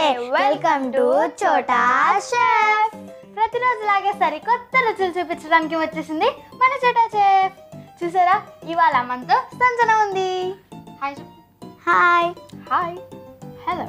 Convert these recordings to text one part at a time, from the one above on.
Welcome to చోటా chef ప్రతిరోజు లాగే సరికొత్త రుచులు చూపించడానికి వచ్చేసింది మన చోటా షెఫ్ చూసారా ఇవాళ మనతో సంజన ఉంది hi hi hi hello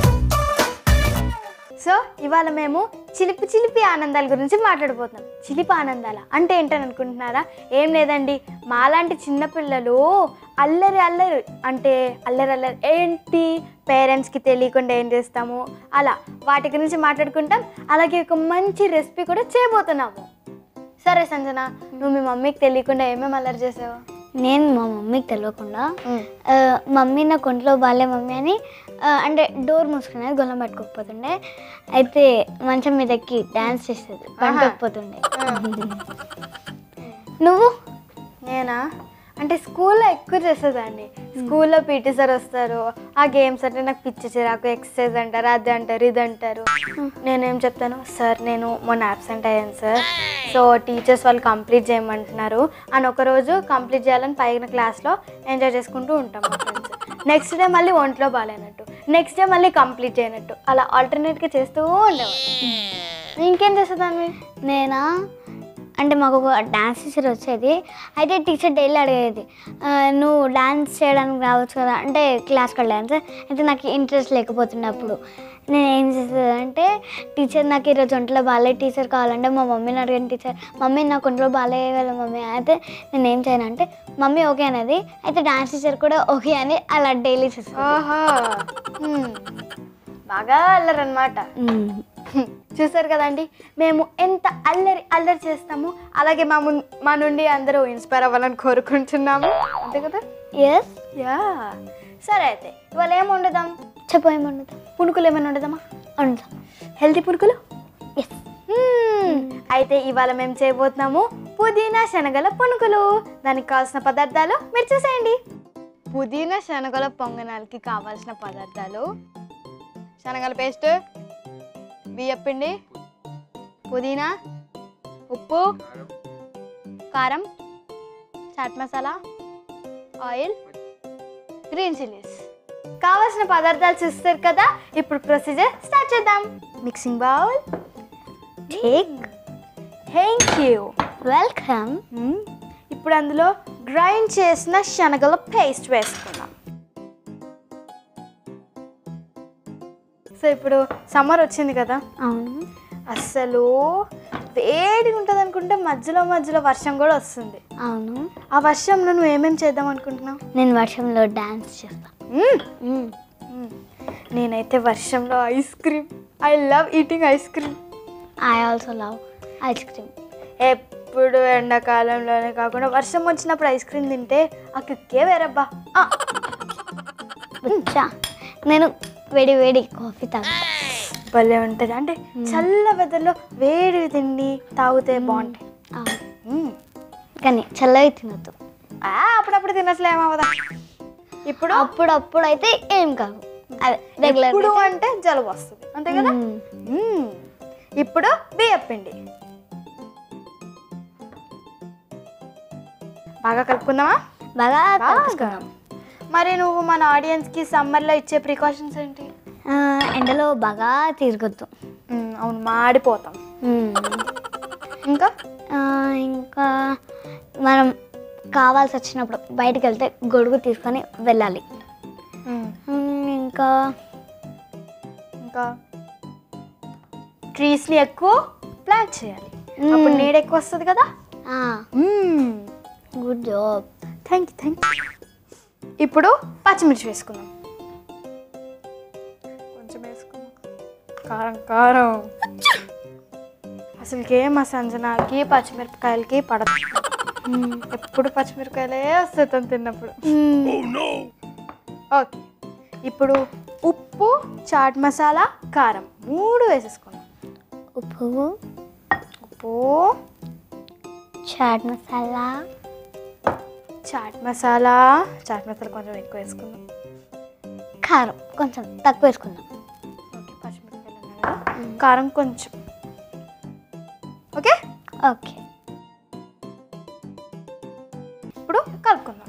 so ఇవాళ మేము చిలిపి చిలిపి ఆనందాల గురించి మాట్లాడబోతున్నాం చిలిపి ఆనందాల అంటే ఏంటని అనుకుంటున్నారా ఏం లేదండి మాలాంటి చిన్నపిల్లలు అల్లరి అల్లరి అంటే అల్లరి అల్లరి ఏంటి పేరెంట్స్కి తెలియకుండా ఏం చేస్తాము అలా వాటి గురించి మాట్లాడుకుంటాం అలాగే ఒక మంచి రెసిపీ కూడా చేయబోతున్నాము సరే సంజన నువ్వు మీ మమ్మీకి తెలియకుండా ఏమేమి అల్లరి చేసావు నేను మా మమ్మీకి తెలియకుండా ఆ, మమ్మీ నాకు ఒంట్లో బాగాలే మమ్మీ అని ఆ, అంటే డోర్ మూసుకునేది గొల్లం పట్టుకోకపోతుండే అయితే మంచం మీదకి డ్యాన్స్ చేసేది పట్టుకోకపోతుండే నువ్వు నేనా అంటే స్కూల్లో ఎక్కువ చేసేదాన్ని స్కూల్లో పీటీ సార్ వస్తారు ఆ గేమ్స్ అంటే నాకు పిచ్చి చిరాకు ఎక్సర్సైజ్ అంటారు అది అంటారు ఇది అంటారు నేనేం చెప్తాను సార్ నేను మొన్న అబ్సెంట్ అయ్యాను సార్ సో టీచర్స్ వాళ్ళు కంప్లీట్ చేయమంటున్నారు అని ఒకరోజు కంప్లీట్ చేయాలని పైన క్లాస్లో ఎంజాయ్ చేసుకుంటూ ఉంటాం మా ఫ్రెండ్స్ నెక్స్ట్ డే మళ్ళీ ఒంట్లో బాగాలేనట్టు నెక్స్ట్ డే మళ్ళీ కంప్లీట్ చేయనట్టు అలా ఆల్టర్నేట్గా చేస్తూ ఉండేవాళ్ళు ఇంకేం చేసేదాన్ని నేనా అంటే మాకు ఒక డ్యాన్స్ టీచర్ వచ్చేది అయితే టీచర్ డైలీ అడిగేది "ఆ, నువ్వు డ్యాన్స్ చేయడానికి రావచ్చు కదా అంటే క్లాస్కి డ్యాన్స్ అయితే నాకు ఇంట్రెస్ట్ లేకపోతుండే అప్పుడు నేను ఏం చేసేదంటే టీచర్ నాకు ఈరోజు ఒంట్లో బాగాలేదు టీచర్ కావాలంటే మా మమ్మీని అడిగిన టీచర్ మమ్మీ నాకు ఒంట్లో బాగాలేదు కదా మమ్మీ అయితే నేను ఏం చేయను అంటే మమ్మీ ఓకే అనేది అయితే డాన్స్ టీచర్ కూడా ఓకే అని అలా డైలీ చేస్తాను ఆహా హ్మ్. బాగా అల్లరనమాట చూసారు కదండి మేము ఎంత అల్లరి అల్లరి చేస్తాము అలాగే మా ముం మా నుండి అందరూ ఇన్స్పైర్ అవ్వాలని కోరుకుంటున్నాము అంతే కదా ఎస్ యా సరే అయితే ఇవాళ ఏం వండుదాం చెప్పేయమన్నది పునుకులు ఏమైనా వండుదామా వండుతాం హెల్తీ పునుకులు ఎస్ మ్మ్. అయితే ఇవాళ మేము చేయబోతున్నాము పుదీనా శనగల పునుకులు దానికి కావాల్సిన పదార్థాలు మీరు చూసేయండి పుదీనా శనగల పొంగనాలకి కావాల్సిన పదార్థాలు శనగల పేస్ట్ బియ్యపిండి పుదీనా ఉప్పు కారం chaat masala oil green chillies కావాల్సిన పదార్థాలు చూస్తారు కదా ఇప్పుడు ప్రొసీజర్ స్టార్ట్ చేద్దాం mixing bowl take thank you welcome ఇప్పుడు అందులో గ్రైండ్ చేసిన శనగల పేస్ట్ వేసుకుందాం సో ఇప్పుడు సమ్మర్ వచ్చింది కదా అవును అస్సలు వేడిగా ఉంటుంది అనుకుంటే మధ్యలో మధ్యలో వర్షం కూడా వస్తుంది అవును ఆ వర్షంలో నువ్వు ఏమేమి చేద్దాం అనుకుంటున్నావు నేను వర్షంలో డాన్స్ చేస్తాను మ్మ్. మ్మ్. నేనైతే వర్షంలో ice cream I love eating ice cream I also love ice cream ఎప్పుడు ఎండాకాలంలోనే కాకుండా వర్షం వచ్చినప్పుడు ఐస్ క్రీమ్ తింటే ఆ కిక్కే వేరబ్బా ఆ, వచ్చా నేను వేడి వేడి కాఫీ తాగు భలే ఉంటుంది అంటే చల్ల వెదర్లో వేడి తిండి తాగితే బాగుంటాయి మ్మ్. కానీ చల్లవి తినొద్దు ఆ, అప్పుడప్పుడు తినట్లే ఏమవదా ఇప్పుడు అప్పుడప్పుడు అయితే ఏం కాదు అదే రెగ్యులర్ ఇప్పుడు అంటే జలుబు వస్తుంది అంతే కదా మ్మ్. ఇప్పుడు బియ్యం పిండి బాగా కలుపుకుందామా బాగా బాగా కలుపుకుందాం మరి నువ్వు మన ఆడియన్స్కి సమ్మర్లో ఇచ్చే ప్రికాషన్స్ ఏంటి ఆ, ఎండలో బాగా తిరగొద్దు మ్మ్, అవును మాడిపోతాం మ్మ్. ఇంకా ఆ, ఇంకా మనం కావాల్సి వచ్చినప్పుడు బయటకు వెళ్తే గొడుగు తీసుకొని వెళ్ళాలి మ్మ్, మ్మ్, ఇంకా ఇంకా ట్రీస్ని ఎక్కువ ప్లాంట్ చేయాలి మ్మ్. అప్పుడు నీడ ఎక్కువ వస్తుంది కదా good job thank you thank you ఇప్పుడు పచ్చిమిర్చి వేసుకుందాం కొంచెం వేసుకుందాం కారం కారం అసలుకే మా సంజనాకి పచ్చిమిరపకాయలకి పడదు ఎప్పుడు పచ్చిమిరపకాయలే వస్తాయి తను తిన్నప్పుడు ఓకే ఇప్పుడు ఉప్పు చాట్ మసాలా కారం మూడు వేసేసుకుందాం ఉప్పు ఉప్పు చాట్ మసాలా చాట్ మసాలా చాట్ మసాలా కొంచెం ఎక్కువ వేసుకుందాం కారం కొంచెం తక్కువ వేసుకుందాం ఓకే పచ్చిమిరపకాయలు ఉన్నాయి కదా కారం కొంచెం ఓకే ఓకే ఇప్పుడు కలుపుకుందాం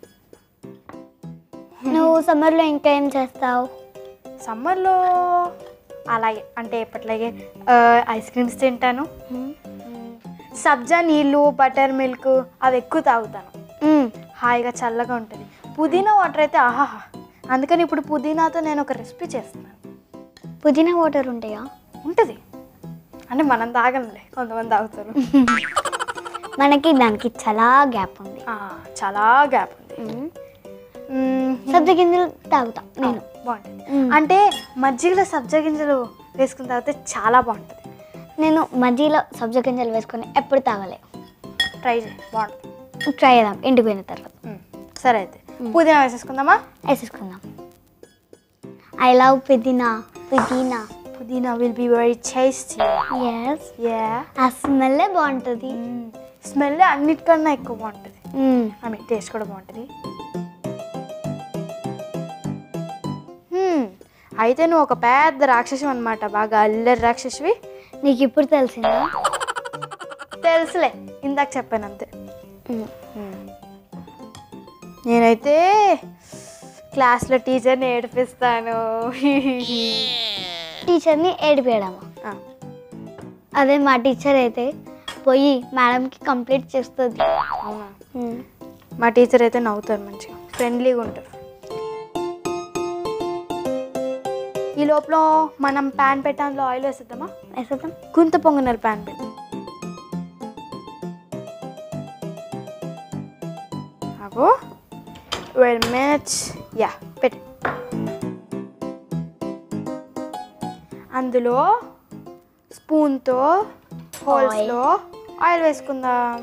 నువ్వు సమ్మర్లో ఇంకా ఏం చేస్తావు సమ్మర్లో అలాగే అంటే ఎప్పట్లాగే ఐస్ క్రీమ్స్ తింటాను సబ్జా నీళ్ళు బటర్ మిల్క్ అవి ఎక్కువ తాగుతాను హాయిగా చల్లగా ఉంటుంది పుదీనా వాటర్ అయితే ఆహాహా అందుకని ఇప్పుడు పుదీనాతో నేను ఒక రెసిపీ చేస్తున్నాను పుదీనా వాటర్ ఉంటాయా ఉంటుంది అంటే మనం తాగంలే కొంతమంది తాగుతారు మనకి దానికి చాలా గ్యాప్ ఉంది ఆ, చాలా గ్యాప్ ఉంది మ్మ్, సబ్జ గింజలు తాగుతా నేను బాగుంటుంది మ్మ్. అంటే మజ్జిగలో సబ్జా గింజలు వేసుకుని తాగితే చాలా బాగుంటుంది నేను మధ్యలో సబ్జ గింజలు వేసుకొని ఎప్పుడు తాగలే ట్రై చేయి బాగుంటుంది ట్రై చేద్దాం ఇంటికి పోయిన తర్వాత మ్మ్. సరే అయితే పుదీనా వేసేసుకుందామా వేసేసుకుందాం I love pudina pudina pudina will be very tasty yes yeah ఆ స్మెల్లే బాగుంటుంది స్మెల్ అన్నిటికన్నా ఎక్కువ బాగుంటుంది మ్మ్. ఐ మీన్ టేస్ట్ కూడా బాగుంటుంది Hmm. అయితే నువ్వు ఒక పెద్ద రాక్షసం అనమాట బాగా అల్లరి రాక్షసివి నీకు ఇప్పుడు తెలిసిందా తెలుసులే ఇందాక చెప్పాను అంతే మ్మ్. నేనైతే క్లాస్లో టీచర్ని ఏడిపిస్తాను టీచర్ని ఏడిపేయడమా ఆ, అదే మా టీచర్ అయితే పోయి మేడంకి కంప్లీట్ చేస్తుంది అవునా మ్మ్. మా టీచర్ అయితే నవ్వుతారు మంచిగా ఫ్రెండ్లీగా ఉంటారు ఈ లోపల మనం ప్యాన్ పెట్టి అందులో ఆయిల్ వేసేద్దామా వేసేద్దాం గుంత పొంగనాలు ప్యాన్ పెట్టి అగో వెల్ మ్యాచ్ యా పెట్టి అందులో స్పూన్తో హోల్స్లో ఆయిల్ వేసుకుందాం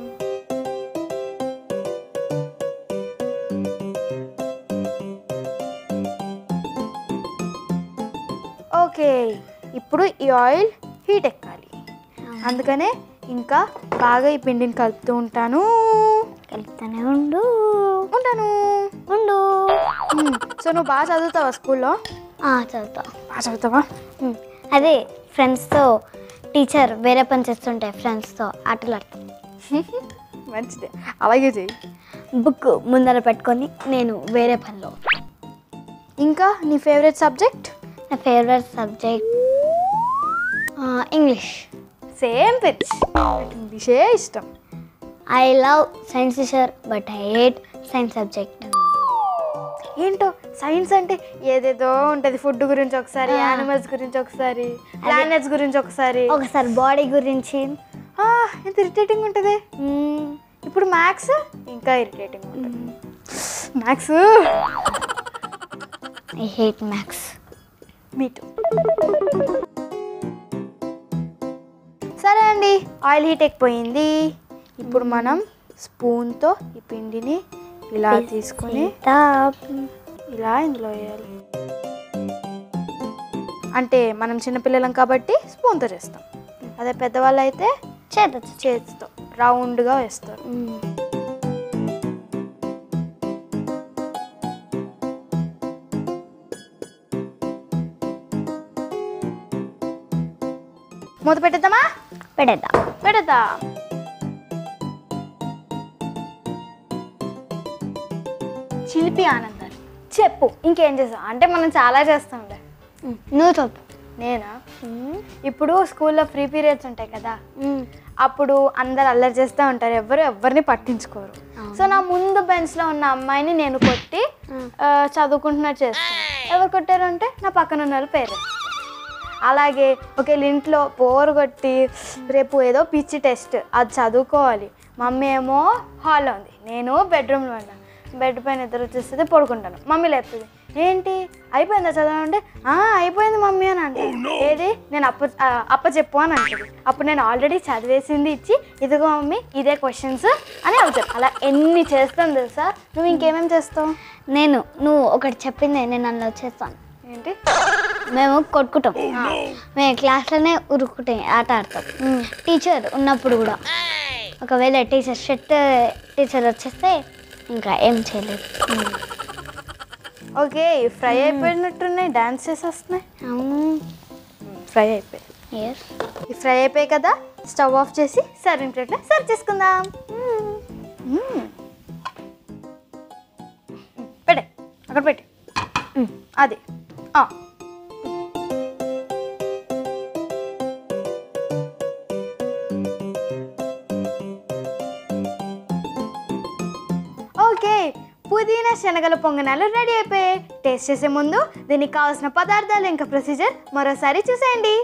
ఓకే ఇప్పుడు ఈ ఆయిల్ హీట్ ఎక్కాలి అందుకనే ఇంకా బాగా ఈ పిండిని కలుపుతూ ఉంటాను కలుపుతూనే ఉండు ఉంటాను ఉండు మ్మ్. సో నువ్వు బాగా చదువుతావా స్కూల్లో ఆ, చదువుతా బాగా చదువుతావా మ్మ్. అదే ఫ్రెండ్స్తో టీచర్ వేరే పని చేస్తుంటే ఫ్రెండ్స్తో ఆటలు ఆడతాం మంచిదే అలాగే చెయ్యి బుక్ ముందర పెట్టుకొని నేను వేరే పనిలో ఇంకా నీ ఫేవరెట్ సబ్జెక్ట్ నా favourite subject English same pinch ఇంగ్లీషే ఇష్టం I love science teacher but I hate science subject ఏంటో సైన్స్ అంటే ఏదేదో ఉంటుంది ఫుడ్ గురించి ఒకసారి యానిమల్స్ గురించి ఒకసారి ప్లానెట్స్ గురించి ఒకసారి ఒకసారి బాడీ గురించి ఆ, ఎంత ఇరిటేటింగ్ ఉంటుంది మ్మ్. ఇప్పుడు మ్యాథ్స్ ఇంకా ఇరిటేటింగ్ ఉంటుంది maths I hate maths me too సరే అండి ఆయిల్ హీట్ ఎక్కిపోయింది ఇప్పుడు మనం స్పూన్తో ఈ పిండిని ఇలా తీసుకొని ఇలా ఇందులో వేయాలి అంటే మనం చిన్నపిల్లలం కాబట్టి స్పూన్తో చేస్తాం అదే పెద్దవాళ్ళు అయితే చేతచ్చు చేతితో రౌండ్గా వేస్తారు మూత పెట్టేద్దామా పెడేద్దాం పెడతా చిలిపి ఆనందాలు చెప్పు ఇంకేం చేస్తావు అంటే మనం చాలా చేస్తాంలే మ్మ్. నువ్వు చెప్పు నేనా ఇప్పుడు స్కూల్లో ఫ్రీ పీరియడ్స్ ఉంటాయి కదా అప్పుడు అందరు అల్లరి చేస్తూ ఉంటారు ఎవరు ఎవరిని పట్టించుకోరు సో నా ముందు బెంచ్లో ఉన్న అమ్మాయిని నేను కొట్టి ఆ, చదువుకుంటున్నట్టు చేస్తాను ఎవరు కొట్టారు అంటే నా పక్కన ఉన్న వాళ్ళు పేరెంట్స్ అలాగే ఒకవేళ ఇంట్లో బోర్ కొట్టి రేపు ఏదో పిచ్చి టెస్ట్ అది చదువుకోవాలి మమ్మీ ఏమో హాల్లో ఉంది నేను బెడ్రూమ్లో ఉన్నాను బెడ్ పైన ఇద్దరు వచ్చేస్తే పడుకుంటాను మమ్మీ లేపుతుంది ఏంటి అయిపోయిందా చదవడం అంటే "ఆ, అయిపోయింది మమ్మీ అని అంటే ఏది నేను అప్ప ఆ, అప్ప చెప్పు అని అంటుంది అప్పుడు నేను ఆల్రెడీ చదివేసింది ఇచ్చి ఇదిగో మమ్మీ ఇదే క్వశ్చన్స్ అని అవుతారు అలా ఎన్ని చేస్తాను తెలుసా నువ్వు ఇంకేమేమి చేస్తావు నేను నువ్వు ఒకటి చెప్పింది నేను అందులో చేస్తాను ఏంటి మేము కొట్టుకుంటాం మేము క్లాస్లోనే ఉరుక్కుంటాం ఆట ఆడతాం టీచర్ ఉన్నప్పుడు కూడా ఒకవేళ టీచర్ షర్ట్ టీచర్ వచ్చేస్తే ఇంకా ఏం చేయలేదు ఓకే ఫ్రై అయిపోయినట్టున్నాయి డాన్స్ చేసి వస్తున్నాయి అవును ఫ్రై అయిపోయాయి ఎస్ ఈ ఫ్రై అయిపోయాయి కదా స్టవ్ ఆఫ్ చేసి సర్వింగ్ ప్లేట్లో సర్వ్ చేసుకుందాం మ్మ్. పెట్టే అక్కడ పెట్టి అది ఆ. పుదీనా శనగల పొంగనాలు రెడీ అయిపోయాయి టేస్ట్ చేసే ముందు దీనికి కావాల్సిన పదార్థాలు ఇంకా ప్రొసీజర్ మరోసారి చూసేయండి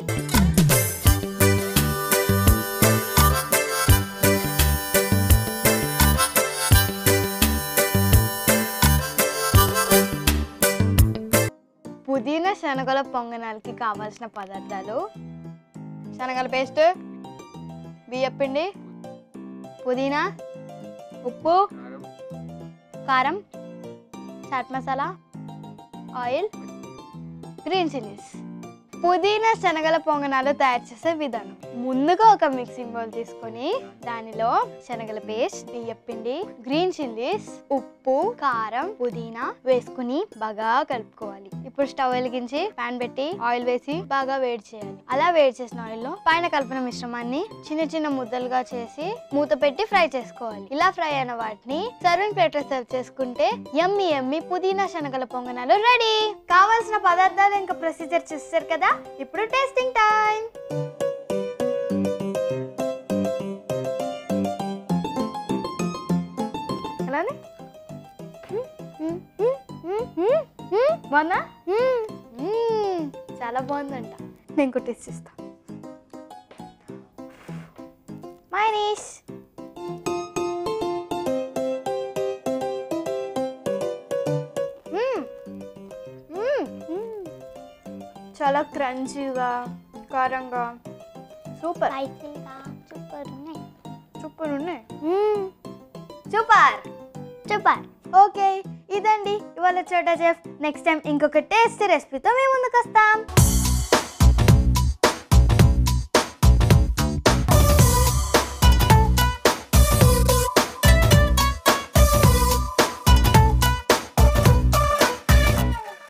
పుదీనా శనగల పొంగనాలకి కావాల్సిన పదార్థాలు శనగల పేస్ట్ బియ్యపిండి పుదీనా ఉప్పు కారం chaat masala oil green chillies పుదీనా శనగల పొంగనాలు తయారు చేసే విధానం ముందుగా ఒక మిక్సింగ్ బౌల్ తీసుకొని దానిలో శనగల పేస్ట్ బియ్యపిండి గ్రీన్ చిల్లీస్ ఉప్పు కారం పుదీనా వేసుకుని బాగా కలుపుకోవాలి ఇప్పుడు స్టవ్ వెలిగించి పాన్ పెట్టి ఆయిల్ వేసి బాగా వేడి చేయాలి అలా వేడి చేసిన ఆయిల్ లో పైన కలిపిన మిశ్రమాన్ని చిన్న చిన్న ముద్దలుగా చేసి మూత పెట్టి ఫ్రై చేసుకోవాలి ఇలా ఫ్రై అయిన వాటిని సర్వింగ్ ప్లేట్ లో సర్వ్ చేసుకుంటే యమ్మి యమ్మి పుదీనా శనగల పొంగనాలు రెడీ కావాల్సిన పదార్థాలు ఇంకా ప్రొసీజర్ చూస్తారు కదా ఇప్పుడు టేస్టింగ్ టైం అలానే బాగుందా మ్మ్. చాలా బాగుందంట నేను ఇంకో టేస్ట్ చేస్తా మైనీష్ మ్మ్. మ్మ్. మ్మ్. చాలా క్రంచీగా కారంగా సూపర్ స్పైసీగా సూపర్ ఉన్నాయి సూపర్ ఉన్నాయి సూపర్ సూపర్ ఓకే ఇదండి ఇవాళ చోటా చెఫ్ నెక్స్ట్ టైం ఇంకొక టేస్టీ రెసిపీతో మేము ముందుకు వస్తాం